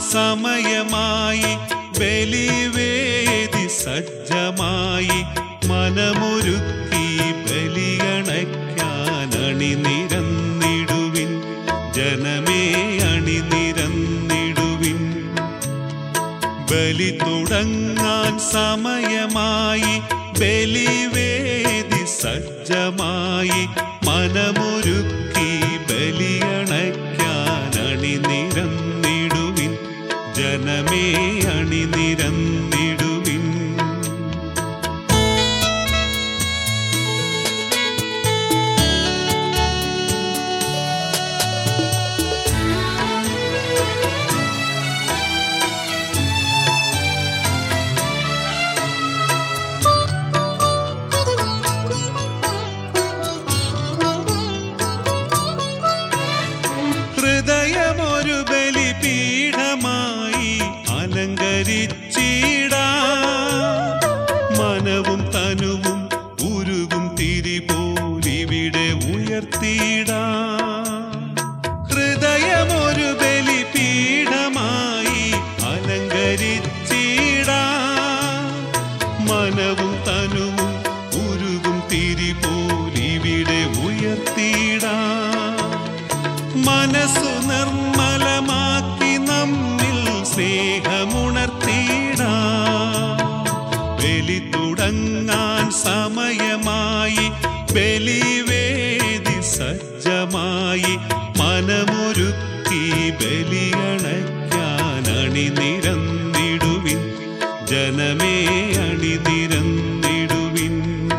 സമയമായി ബലിവേദി സജ്ജമായി മനമൊരുക്കി ബലിയണയ്ക്കാൻ അണിനിരന്നിടുവിൻ ജനമേ അണിനിരന്നിടുവിൻ ബലി തുടങ്ങാൻ സമയമായി ബലിവേദി സജ്ജമായി മനമൊരുക്കി ബലിയണയ്ക്കാൻ അണിനിരന്നിടുവിൻ ജനമേ അണിനിരന്നിടുവിൻ ഹൃദയമൊരു ബലിപീഠമായി അലങ്കരിച്ചിടാ മനവും തനുവും ഉരുകും തിരിപോലിവിടെ ഉയർത്തിയിടാ ഹൃദയമൊരു ബലിപീഠമായി അലങ്കരിച്ചിടാ മനവും തനുവും ഉരുകും തിരിപോലിവിടെ ഉയർത്തിയിടാ മനസ്സു നിർമ്മലമാക്കി നമ്മിൽ സ്നേഹമുണർത്തിടാ ബലി തുടങ്ങാൻ സമയമായി ബലിവേദി സജ്ജമായി മനമൊരുക്കി ബലിയണയ്ക്കാൻ അണിനിരന്നിടുവിൻ ജനമേ അണിനിരന്നിടുവിൻ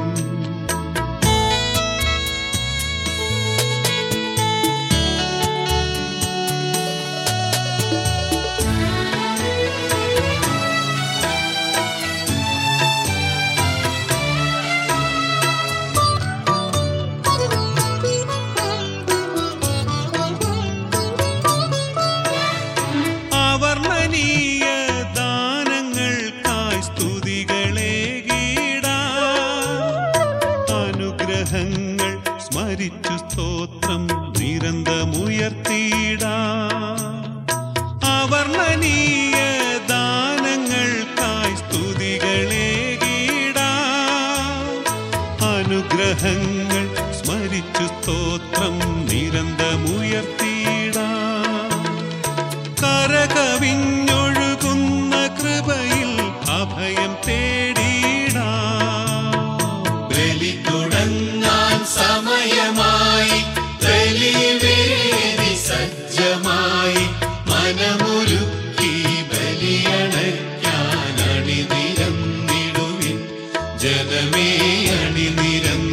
അവർണ്ണനീയ ദാനങ്ങൾക്കായി സ്തുതികളെ അനുഗ്രഹങ്ങൾ സ്മരിച്ചു സ്തോത്രം നിരന്തമുയർത്തിയിടാ അവർണ്ണനീയ ദാനങ്ങൾക്കായി സ്തുതികളെ അനുഗ്രഹങ്ങൾ സ്മരിച്ചു സ്തോത്രം നിരന്തമുയർത്തിയിടാ കരകവിഞ്ഞൊഴുകുന്ന കൃപയിൽ അഭയം തേടിയിടാ ബലി തുടങ്ങാൻ സമയമായി ബലിവേദി സജ്ജമായി മനമൊരുക്കി ബലിയണയ്ക്കാൻ അണിനിരന്നിടുവിൻ ജനമേ അണിനിരന്നിടുവിൻ